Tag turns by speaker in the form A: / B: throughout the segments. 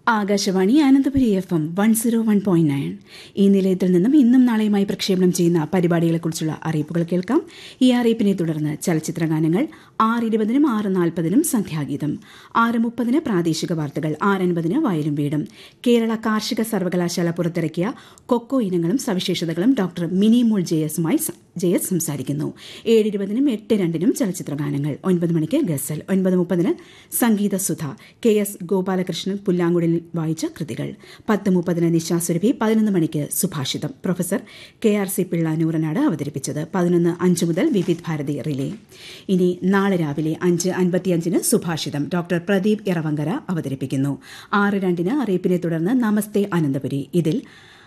A: Akashvani Ananthapuri F M one zero one point nine ഈ നിലയത്തിൽ നിന്നും ഇന്നും നാളെയുമായി പ്രക്ഷേപണം ചെയ്യുന്ന പരിപാടികളെക്കുറിച്ചുള്ള അറിയിപ്പുകൾ കേൾക്കാം ഈ അറിയിപ്പിനെ തുടർന്ന് ചലച്ചിത്രഗാനങ്ങൾ ആറ് ഇരുപതിനും ആറ് നാൽപ്പതിനും സന്ധ്യാഗീതം ആറ് മുപ്പതിന് പ്രാദേശിക വാർത്തകൾ ആറ് അൻപതിന് വയലും വീടും കേരള കാർഷിക സർവകലാശാല പുറത്തിറക്കിയ കൊക്കോ ഇനങ്ങളും സവിശേഷതകളും ഡോക്ടർ മിനി മൂൾ ജയസുമായി ജയസ് സംസാരിക്കുന്നു ഏഴ് ഇരുപതിനും എട്ട് രണ്ടിനും ചലച്ചിത്രഗാനങ്ങൾ ഒൻപത് മണിക്ക് ഗസൽ ഒൻപത് മുപ്പതിന് സംഗീത സുധ കെ എസ് ഗോപാലകൃഷ്ണൻ പുല്ലാങ്കുടിൽ വായിച്ച കൃതികൾ പത്ത് മുപ്പതിന് നിശാസുരഭി പതിനൊന്ന് മണിക്ക് സുഭാഷിതം professor K R C Pillai Nooranad അവതരിപ്പിച്ചത് പതിനൊന്ന് അഞ്ച് മുതൽ വിവിധ് ഭാരതി റിലേ ഇനി നാളെ രാവിലെ അഞ്ച് അൻപത്തിയഞ്ചിന് സുഭാഷിതം ഡോക്ടർ പ്രദീപ് ഇറവങ്കര അവതരിപ്പിക്കുന്നു ആറ് രണ്ടിന് അറിയിപ്പിനെ തുടർന്ന് നമസ്തേ അനന്തപുരി ഇതിൽ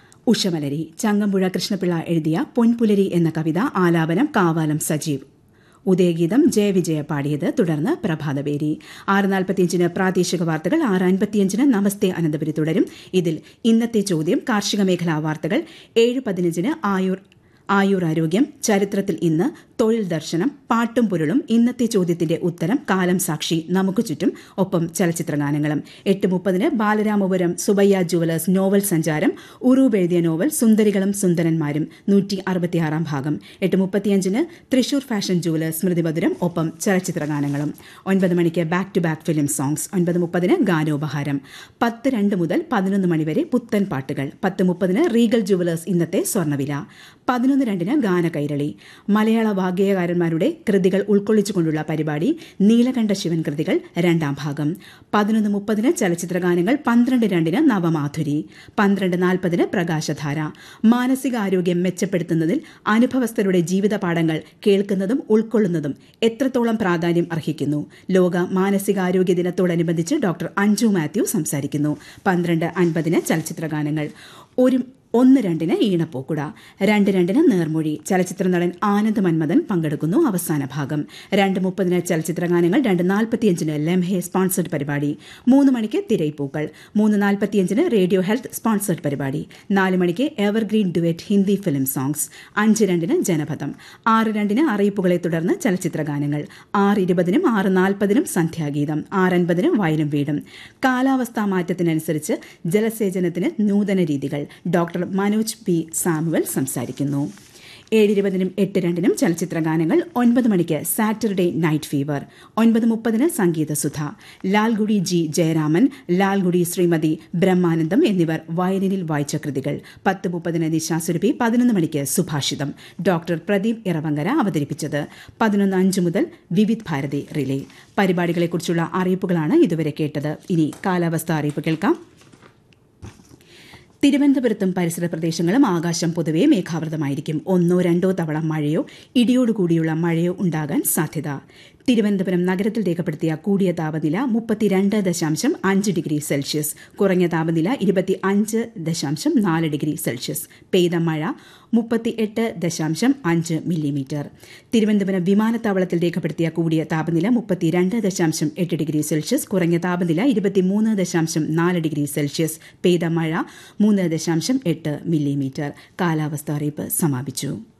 A: ഉഷമലരി ചങ്ങമ്പുഴ കൃഷ്ണപിള്ള എഴുതിയ പൊൻപുലരി എന്ന കവിത ആലാപനം കാവാലം സജീവ് ഉദയഗീതം ജയവിജയ പാടിയത് തുടർന്ന് പ്രഭാതപേരി ആറ് നാൽപ്പത്തിയഞ്ചിന് പ്രാദേശിക വാർത്തകൾ ആറ് അൻപത്തിയഞ്ചിന് നമസ്തേ അനന്തപുരി തുടരും ഇതിൽ ഇന്നത്തെ ചോദ്യം കാർഷിക മേഖലാ വാർത്തകൾ ഏഴ് പതിനഞ്ചിന് ആയുർ ആയുർ ആരോഗ്യം ചരിത്രത്തിൽ ഇന്ന് തൊഴിൽ ദർശനം പാട്ടും പൊരുളും ഇന്നത്തെ ചോദ്യത്തിന്റെ ഉത്തരം കാലം സാക്ഷി നമുക്ക് ചുറ്റും ഒപ്പം ചലച്ചിത്രഗാനങ്ങളും എട്ട് മുപ്പതിന് ബാലരാമപുരം സുബയ്യ ജുവലേഴ്സ് നോവൽ സഞ്ചാരം ഉറൂബ് എഴുതിയ നോവൽ സുന്ദരികളും സുന്ദരന്മാരും നൂറ്റി അറുപത്തിയാറാം ഭാഗം എട്ട് മുപ്പത്തിയഞ്ചിന് തൃശൂർ ഫാഷൻ ജുവലേഴ്സ് സ്മൃതിമധുരം ഒപ്പം ചലച്ചിത്രഗാനങ്ങളും ഒൻപത് മണിക്ക് back to back film songs ഒൻപത് മുപ്പതിന് ഗാനോപഹാരം പത്ത് രണ്ട് മുതൽ പതിനൊന്ന് മണിവരെ പുത്തൻ പാട്ടുകൾ പത്ത് മുപ്പതിന് റീഗൽ ജുവലേഴ്സ് ഇന്നത്തെ സ്വർണ്ണവില പതിനൊന്ന് രണ്ടിന് ഗാനകൈരളി മലയാള വാഗ്ഗേയകാരന്മാരുടെ കൃതികൾ ഉൾക്കൊള്ളിച്ചുകൊണ്ടുള്ള പരിപാടി നീലകണ്ഠ ശിവൻ കൃതികൾ രണ്ടാം ഭാഗം പതിനൊന്ന് മുപ്പതിന് ചലച്ചിത്രഗാനങ്ങൾ പന്ത്രണ്ട് രണ്ടിന് നവമാധുരി പന്ത്രണ്ട് നാൽപ്പതിന് പ്രകാശധാര മാനസികാരോഗ്യം മെച്ചപ്പെടുത്തുന്നതിൽ അനുഭവസ്ഥരുടെ ജീവിത പാഠങ്ങൾ കേൾക്കുന്നതും ഉൾക്കൊള്ളുന്നതും എത്രത്തോളം പ്രാധാന്യം അർഹിക്കുന്നു ലോക മാനസികാരോഗ്യ ദിനത്തോടനുബന്ധിച്ച് ഡോക്ടർ അഞ്ജു മാത്യു സംസാരിക്കുന്നു പന്ത്രണ്ട് അൻപതിന് ചലച്ചിത്രഗാനങ്ങൾ ഒരു ഒന്ന് രണ്ടിന് ഈണപ്പോക്കുട രണ്ട് രണ്ടിന് നേർമൊഴി ചലച്ചിത്ര നടൻ ആനന്ദ് മന്മഥൻ പങ്കെടുക്കുന്നു അവസാന ഭാഗം രണ്ട് മുപ്പതിന് ചലച്ചിത്രഗാനങ്ങൾ രണ്ട് നാൽപ്പത്തിയഞ്ചിന് ലെംഹെ സ്പോൺസർഡ് പരിപാടി മൂന്ന് മണിക്ക് തിരൈപ്പൂക്കൾ മൂന്ന് നാൽപ്പത്തിയഞ്ചിന് റേഡിയോ ഹെൽത്ത് സ്പോൺസർഡ് പരിപാടി നാല് മണിക്ക് evergreen duet Hindi film songs അഞ്ച് രണ്ടിന് ജനപഥം ആറ് രണ്ടിന് അറിയിപ്പുകളെ തുടർന്ന് ചലച്ചിത്രഗാനങ്ങൾ ആറ് ഇരുപതിനും ആറ് നാൽപ്പതിനും സന്ധ്യാഗീതം ആറൻപതിനും വയലും വീടും കാലാവസ്ഥാ മാറ്റത്തിനനുസരിച്ച് ജലസേചനത്തിന് നൂതന രീതികൾ ഡോക്ടർ മനോജ് പി സാമുവൽ സംസാരിക്കുന്നു ഏഴിരുപതിനും എട്ട് രണ്ടിനും ചലച്ചിത്ര ഗാനങ്ങൾ ഒൻപത് മണിക്ക് സാറ്റർഡേ നൈറ്റ് ഫീവർ ഒൻപത് മുപ്പതിന് സംഗീത സുധ ലാൽഗുഡി ജി ജയരാമൻ ലാൽഗുഡി ശ്രീമതി ബ്രഹ്മാനന്ദം എന്നിവർ വയലിനിൽ വായിച്ച കൃതികൾ പത്ത് മുപ്പതിന് നിശാസുരഭി പതിനൊന്ന് മണിക്ക് സുഭാഷിതം ഡോക്ടർ പ്രദീപ് ഇറവങ്കര അവതരിപ്പിച്ചത് പതിനൊന്ന് അഞ്ച് മുതൽ വിവിധ് ഭാരതി റിലേ പരിപാടികളെക്കുറിച്ചുള്ള അറിയിപ്പുകളാണ് ഇതുവരെ കേട്ടത് ഇനി കാലാവസ്ഥ അറിയിപ്പ് കേൾക്കാം തിരുവനന്തപുരത്തും പരിസര പ്രദേശങ്ങളും ആകാശം പൊതുവെ മേഘാവൃതമായിരിക്കും ഒന്നോ രണ്ടോ തവണ മഴയോ ഇടിയോടുകൂടിയുള്ള മഴയോ ഉണ്ടാകാൻ സാധ്യത തിരുവനന്തപുരം നഗരത്തിൽ രേഖപ്പെടുത്തിയ കൂടിയ താപനില മുപ്പത്തിരണ്ട് ദശാംശം അഞ്ച് ഡിഗ്രി സെൽഷ്യസ് കുറഞ്ഞ താപനില ഇരുപത്തി അഞ്ച് ദശാംശം നാല് ഡിഗ്രി സെൽഷ്യസ് പെയ്ത മഴ മുപ്പത്തിയെട്ട് ദശാംശം അഞ്ച് മില്ലിമീറ്റർ തിരുവനന്തപുരം വിമാനത്താവളത്തിൽ രേഖപ്പെടുത്തിയ കൂടിയ താപനില മുപ്പത്തിരണ്ട് ദശാംശം എട്ട് ഡിഗ്രി സെൽഷ്യസ് കുറഞ്ഞ താപനില ഇരുപത്തിമൂന്ന് ദശാംശം നാല് ഡിഗ്രി സെൽഷ്യസ് പെയ്ത മഴ മൂന്ന് ദശാംശം എട്ട് മില്ലിമീറ്റർ കാലാവസ്ഥ അറിയിപ്പ് സമാപിച്ചു